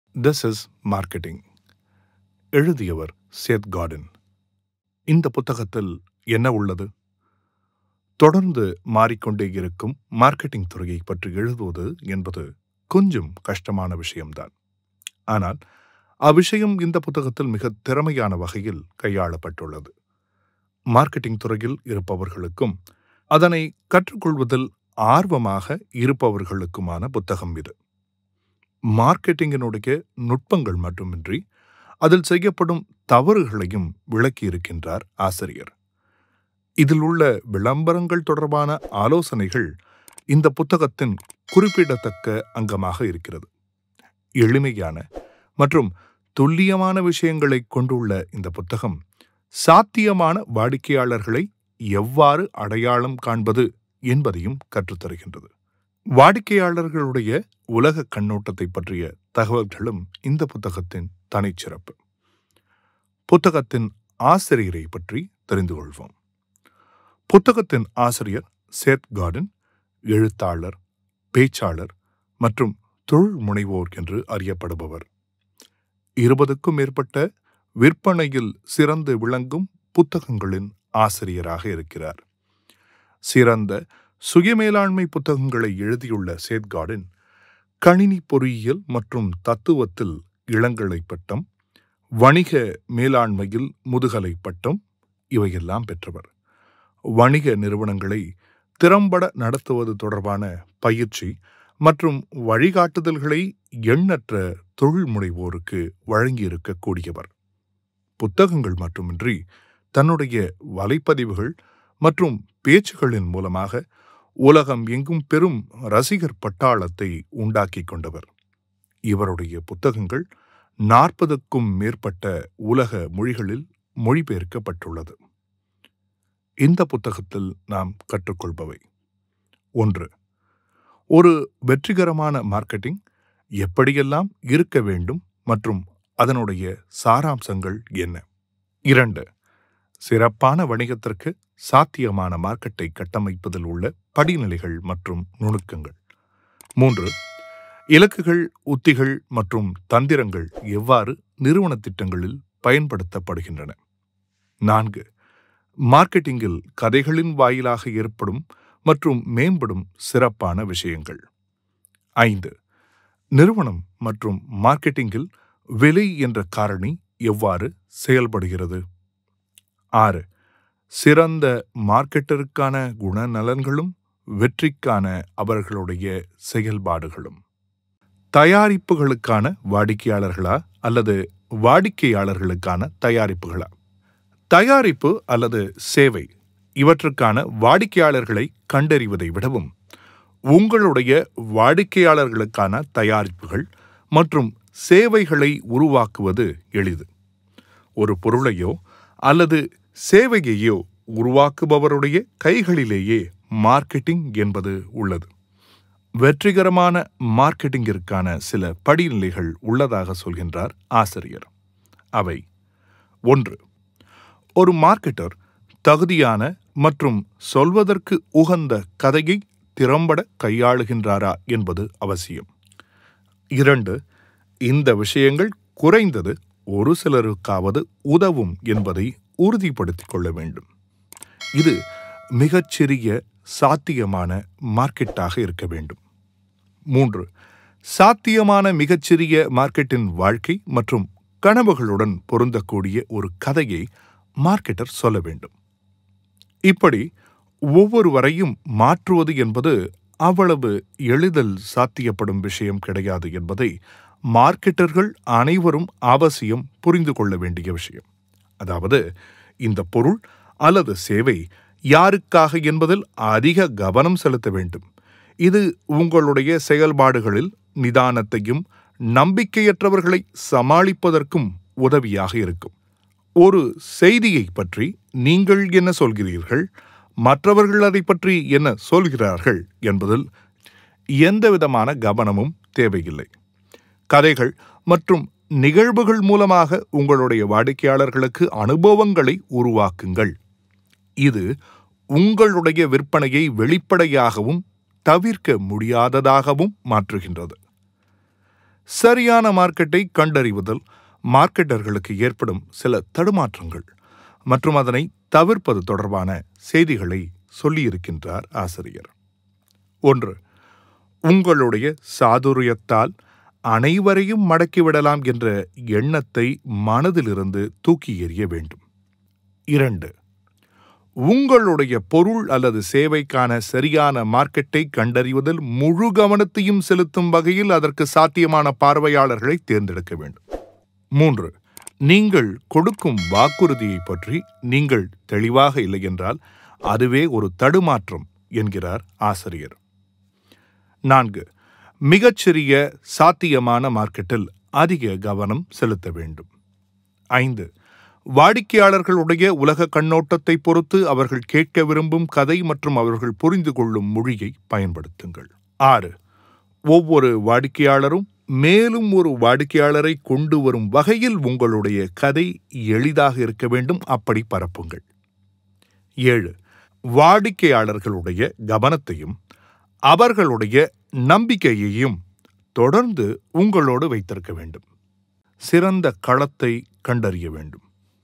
this is marketing எழுதியவர் சேத் garden இந்த புத்தகத்தில் என்ன உள்ளது தொடர்ந்து மாறிக்கொண்டே இருக்கும் மார்க்கெட்டிங் துறையை பற்றி எழுதுவது என்பது கொஞ்சம் கஷ்டமான விஷயம்தான் ஆனால் அவ்விஷயம் இந்த புத்தகத்தில் மிக திறமையான வகையில் கையாளப்பட்டுள்ளது மார்க்கெட்டிங் துறையில் இருப்பவர்களுக்கும் அதனை கற்றுக்கொள்வதில் ஆர்வமாக இருப்பவர்களுக்குமான புத்தகம் இது மார்க்கெட்டிங்கினுடைய நுட்பங்கள் மட்டுமின்றி அதில் செய்யப்படும் தவறுகளையும் விளக்கியிருக்கின்றார் ஆசிரியர் இதில் உள்ள விளம்பரங்கள் தொடர்பான ஆலோசனைகள் இந்த புத்தகத்தின் குறிப்பிடத்தக்க அங்கமாக இருக்கிறது எளிமையான மற்றும் துல்லியமான விஷயங்களை கொண்டுள்ள இந்த புத்தகம் சாத்தியமான வாடிக்கையாளர்களை எவ்வாறு அடையாளம் காண்பது என்பதையும் கற்றுத்தருகின்றது வாடிக்கையாளர்களுடைய உலக கண்ணோட்டத்தை பற்றிய தகவல்களும் இந்த புத்தகத்தின் தனிச்சிறப்பு புத்தகத்தின் ஆசிரியரை பற்றி தெரிந்து கொள்வோம் புத்தகத்தின் ஆசிரியர் சேத் கார்டன் எழுத்தாளர் பேச்சாளர் மற்றும் தொழில் முனைவோர் என்று அறியப்படுபவர் இருபதுக்கும் மேற்பட்ட விற்பனையில் சிறந்து விளங்கும் புத்தகங்களின் ஆசிரியராக இருக்கிறார் சிறந்த சுயமேலாண்மை புத்தகங்களை எழுதியுள்ள சேத் கார்டன் கணினி பொறியியல் மற்றும் தத்துவத்தில் இளங்கலை பட்டம் வணிக மேலாண்மையில் முதுகலை பட்டம் இவையெல்லாம் பெற்றவர் வணிக நிறுவனங்களை திறம்பட நடத்துவது தொடர்பான பயிற்சி மற்றும் வழிகாட்டுதல்களை எண்ணற்ற தொழில் முனைவோருக்கு வழங்கியிருக்கக்கூடியவர் புத்தகங்கள் மட்டுமின்றி தன்னுடைய வலைப்பதிவுகள் மற்றும் பேச்சுகளின் மூலமாக உலகம் எங்கும் பெரும் ரசிகர் பட்டாளத்தை உண்டாக்கி கொண்டவர் இவருடைய புத்தகங்கள் நாற்பதுக்கும் மேற்பட்ட உலக மொழிகளில் மொழிபெயர்க்கப்பட்டுள்ளது இந்த புத்தகத்தில் நாம் கற்றுக்கொள்பவை ஒன்று ஒரு வெற்றிகரமான மார்க்கெட்டிங் எப்படியெல்லாம் இருக்க வேண்டும் மற்றும் அதனுடைய சாராம்சங்கள் என்ன இரண்டு சிறப்பான வணிகத்திற்கு சாத்தியமான மார்க்கெட்டை கட்டமைப்பதில் உள்ள படிநிலைகள் மற்றும் நுணுக்கங்கள் மூன்று இலக்குகள் உத்திகள் மற்றும் தந்திரங்கள் எவ்வாறு நிறுவன திட்டங்களில் பயன்படுத்தப்படுகின்றன நான்கு மார்க்கெட்டிங்கில் கதைகளின் வாயிலாக ஏற்படும் மற்றும் மேம்படும் சிறப்பான விஷயங்கள் ஐந்து நிறுவனம் மற்றும் மார்க்கெட்டிங்கில் விலை என்ற காரணி எவ்வாறு செயல்படுகிறது ஆறு சிறந்த மார்க்கெட்டருக்கான குணநலன்களும் வெற்றிக்கான அவர்களுடைய செயல்பாடுகளும் தயாரிப்புகளுக்கான வாடிக்கையாளர்களா அல்லது வாடிக்கையாளர்களுக்கான தயாரிப்புகளா தயாரிப்பு அல்லது சேவை இவற்றுக்கான வாடிக்கையாளர்களை கண்டறிவதை விடவும் உங்களுடைய வாடிக்கையாளர்களுக்கான தயாரிப்புகள் மற்றும் சேவைகளை உருவாக்குவது எளிது ஒரு பொருளையோ அல்லது சேவையையோ உருவாக்குபவருடைய கைகளிலேயே மார்க்கெட்டிங் என்பது உள்ளது வெற்றிகரமான மார்க்கெட்டிங்கிற்கான சில படிநிலைகள் உள்ளதாக சொல்கின்றார் ஆசிரியர் அவை ஒன்று ஒரு மார்க்கெட்டர் தகுதியான மற்றும் சொல்வதற்கு உகந்த கதையை திறம்பட கையாளுகின்றாரா என்பது அவசியம் இரண்டு இந்த விஷயங்கள் குறைந்தது ஒரு சிலருக்காவது உதவும் என்பதை உறுதிப்படுத்திக் கொள்ள வேண்டும் இது மிகச்சிறிய சாத்தியமான மார்க்கெட்டாக இருக்க வேண்டும் மூன்று சாத்தியமான மிகச்சிறிய மார்க்கெட்டின் வாழ்க்கை மற்றும் கனவுகளுடன் பொருந்தக்கூடிய ஒரு கதையை மார்க்கெட்டர் சொல்ல வேண்டும் இப்படி ஒவ்வொருவரையும் மாற்றுவது என்பது அவ்வளவு எளிதில் சாத்தியப்படும் விஷயம் கிடையாது என்பதை மார்க்கெட்டர்கள் அனைவரும் அவசியம் புரிந்து கொள்ள வேண்டிய விஷயம் அதாவது இந்த பொருள் அல்லது சேவை யாருக்காக என்பதில் அதிக கவனம் செலுத்த வேண்டும் இது உங்களுடைய செயல்பாடுகளில் நிதானத்தையும் நம்பிக்கையற்றவர்களை சமாளிப்பதற்கும் உதவியாக இருக்கும் ஒரு செய்தியை பற்றி நீங்கள் என்ன சொல்கிறீர்கள் மற்றவர்கள் அதை பற்றி என்ன சொல்கிறார்கள் என்பதில் எந்தவிதமான கவனமும் தேவையில்லை கதைகள் மற்றும் நிகழ்வுகள் மூலமாக உங்களுடைய வாடிக்கையாளர்களுக்கு அனுபவங்களை உருவாக்குங்கள் இது உங்களுடைய விற்பனையை வெளிப்படையாகவும் தவிர்க்க முடியாததாகவும் மாற்றுகின்றது சரியான மார்க்கெட்டை கண்டறிவதில் மார்க்கெட்டர்களுக்கு ஏற்படும் சில தடுமாற்றங்கள் மற்றும் அதனை தவிர்ப்பது தொடர்பான செய்திகளை சொல்லியிருக்கின்றார் ஆசிரியர் ஒன்று உங்களுடைய சாதுரியத்தால் அனைவரையும் மடக்கிவிடலாம் என்ற எண்ணத்தை மனதிலிருந்து தூக்கி எறிய வேண்டும் இரண்டு உங்களுடைய பொருள் அல்லது சேவைக்கான சரியான மார்க்கெட்டை கண்டறிவதில் முழு கவனத்தையும் செலுத்தும் வகையில் அதற்கு சாத்தியமான பார்வையாளர்களை தேர்ந்தெடுக்க வேண்டும் மூன்று நீங்கள் கொடுக்கும் வாக்குறுதியை பற்றி நீங்கள் தெளிவாக இல்லை என்றால் அதுவே ஒரு தடுமாற்றம் என்கிறார் ஆசிரியர் நான்கு மிகச்சிறிய சாத்தியமான மார்க்கெட்டில் அதிக கவனம் செலுத்த வேண்டும் ஐந்து வாடிக்கையாளர்களுடைய உலக கண்ணோட்டத்தை பொறுத்து அவர்கள் கேட்க விரும்பும் கதை மற்றும் அவர்கள் புரிந்து கொள்ளும் மொழியை பயன்படுத்துங்கள் ஆறு ஒவ்வொரு வாடிக்கையாளரும் மேலும் ஒரு வாடிக்கையாளரை கொண்டு வரும் வகையில் உங்களுடைய கதை எளிதாக இருக்க வேண்டும் அப்படி பரப்புங்கள் ஏழு வாடிக்கையாளர்களுடைய கவனத்தையும் அவர்களுடைய நம்பிக்கையையும் தொடர்ந்து உங்களோடு வைத்திருக்க வேண்டும் சிறந்த களத்தை கண்டறிய வேண்டும்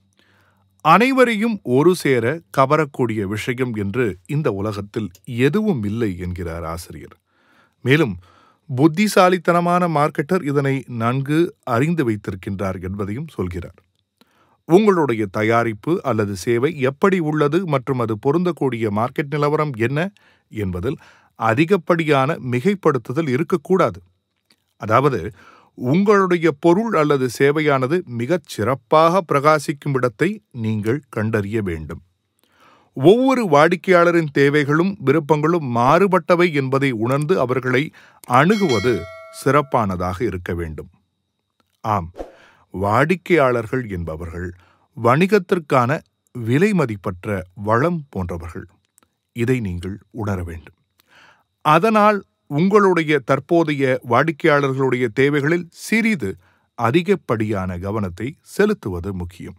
அனைவரையும் ஒரு சேர கவரக்கூடிய விஷயம் என்று இந்த உலகத்தில் எதுவும் இல்லை என்கிறார் ஆசிரியர் மேலும் புத்திசாலித்தனமான மார்க்கெட்டர் இதனை நன்கு அறிந்து வைத்திருக்கின்றார் என்பதையும் சொல்கிறார் உங்களுடைய தயாரிப்பு அல்லது சேவை எப்படி உள்ளது மற்றும் அது பொருந்தக்கூடிய மார்க்கெட் நிலவரம் என்ன என்பதில் அதிகப்படியான மிகைப்படுத்துதல் இருக்கக்கூடாது அதாவது உங்களுடைய பொருள் அல்லது சேவையானது மிகச் சிறப்பாக பிரகாசிக்கும் இடத்தை நீங்கள் கண்டறிய வேண்டும் ஒவ்வொரு வாடிக்கையாளரின் தேவைகளும் விருப்பங்களும் மாறுபட்டவை என்பதை உணர்ந்து அவர்களை அணுகுவது சிறப்பானதாக இருக்க வேண்டும் ஆம் வாடிக்கையாளர்கள் என்பவர்கள் வணிகத்திற்கான விலை மதிப்பற்ற வளம் போன்றவர்கள் இதை நீங்கள் உணர வேண்டும் அதனால் உங்களுடைய தற்போதைய வாடிக்கையாளர்களுடைய தேவைகளில் சிறிது அதிகப்படியான கவனத்தை செலுத்துவது முக்கியம்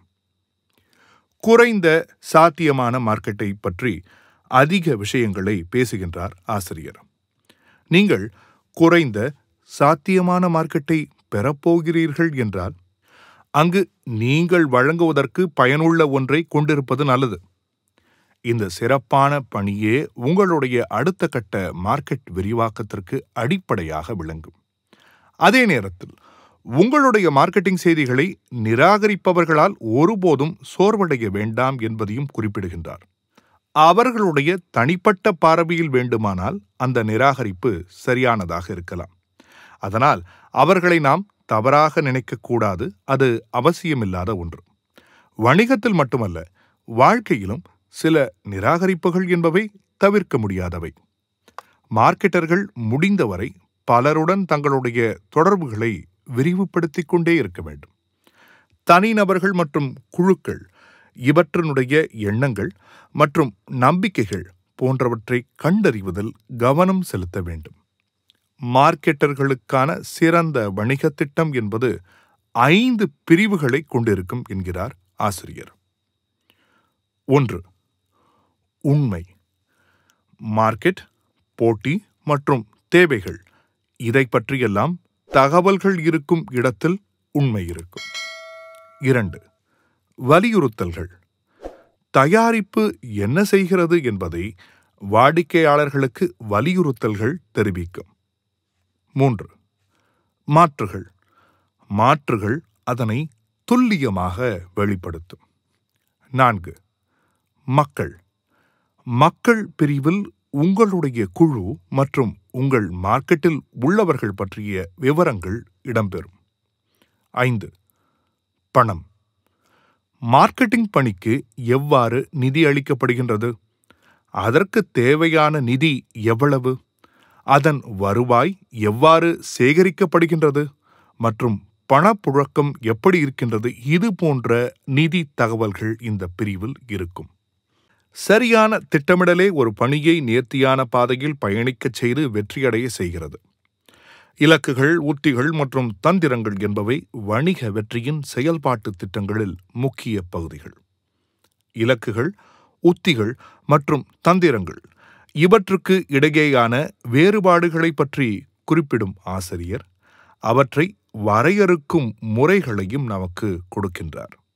குறைந்த சாத்தியமான மார்க்கெட்டை பற்றி அதிக விஷயங்களை பேசுகின்றார் ஆசிரியர் நீங்கள் குறைந்த சாத்தியமான மார்க்கெட்டை பெறப்போகிறீர்கள் என்றால் அங்கு நீங்கள் வழங்குவதற்கு பயனுள்ள ஒன்றை கொண்டிருப்பது நல்லது இந்த சிறப்பான பணியே உங்களுடைய அடுத்த கட்ட மார்க்கெட் விரிவாக்கத்திற்கு அடிப்படையாக விளங்கும் அதே நேரத்தில் உங்களுடைய மார்க்கெட்டிங் செய்திகளை நிராகரிப்பவர்களால் ஒருபோதும் சோர்வடைய வேண்டாம் என்பதையும் குறிப்பிடுகின்றார் அவர்களுடைய தனிப்பட்ட பார்வையில் வேண்டுமானால் அந்த நிராகரிப்பு சரியானதாக இருக்கலாம் அதனால் அவர்களை நாம் தவறாக நினைக்கக்கூடாது அது அவசியமில்லாத ஒன்று வணிகத்தில் மட்டுமல்ல வாழ்க்கையிலும் சில நிராகரிப்புகள் என்பவை தவிர்க்க முடியாதவை மார்க்கெட்டர்கள் முடிந்தவரை பலருடன் தங்களுடைய தொடர்புகளை விரிவுபடுத்திக் கொண்டே இருக்க வேண்டும் தனிநபர்கள் மற்றும் குழுக்கள் இவற்றினுடைய எண்ணங்கள் மற்றும் நம்பிக்கைகள் போன்றவற்றை கண்டறிவதில் கவனம் செலுத்த வேண்டும் மார்க்கெட்டர்களுக்கான சிறந்த வணிக திட்டம் என்பது ஐந்து பிரிவுகளை கொண்டிருக்கும் என்கிறார் ஆசிரியர் ஒன்று உண்மை மார்க்கெட் போட்டி மற்றும் தேவைகள் இதை பற்றியெல்லாம் தகவல்கள் இருக்கும் இடத்தில் உண்மை இருக்கும் இரண்டு வலியுறுத்தல்கள் தயாரிப்பு என்ன செய்கிறது என்பதை வாடிக்கையாளர்களுக்கு வலியுறுத்தல்கள் தெரிவிக்கும் மூன்று மாற்றுகள் மாற்றுகள் அதனை துல்லியமாக வெளிப்படுத்தும் நான்கு மக்கள் மக்கள் பிரிவில் உங்களுடைய குழு மற்றும் உங்கள் மார்க்கெட்டில் உள்ளவர்கள் பற்றிய விவரங்கள் இடம்பெறும் ஐந்து பணம் மார்க்கெட்டிங் பணிக்கு எவ்வாறு நிதி அளிக்கப்படுகின்றது அதற்கு தேவையான நிதி எவ்வளவு அதன் வருவாய் எவ்வாறு சேகரிக்கப்படுகின்றது மற்றும் பணப்புழக்கம் எப்படி இருக்கின்றது இது போன்ற நிதி தகவல்கள் இந்த பிரிவில் இருக்கும் சரியான திட்டமிடலே ஒரு பணியை நேர்த்தியான பாதையில் பயணிக்கச் செய்து வெற்றியடைய செய்கிறது இலக்குகள் உத்திகள் மற்றும் தந்திரங்கள் என்பவை வணிக வெற்றியின் செயல்பாட்டு திட்டங்களில் முக்கிய பகுதிகள் இலக்குகள் உத்திகள் மற்றும் தந்திரங்கள் இவற்றுக்கு இடையேயான வேறுபாடுகளை பற்றி குறிப்பிடும் ஆசிரியர் அவற்றை வரையறுக்கும் முறைகளையும் நமக்கு கொடுக்கின்றார்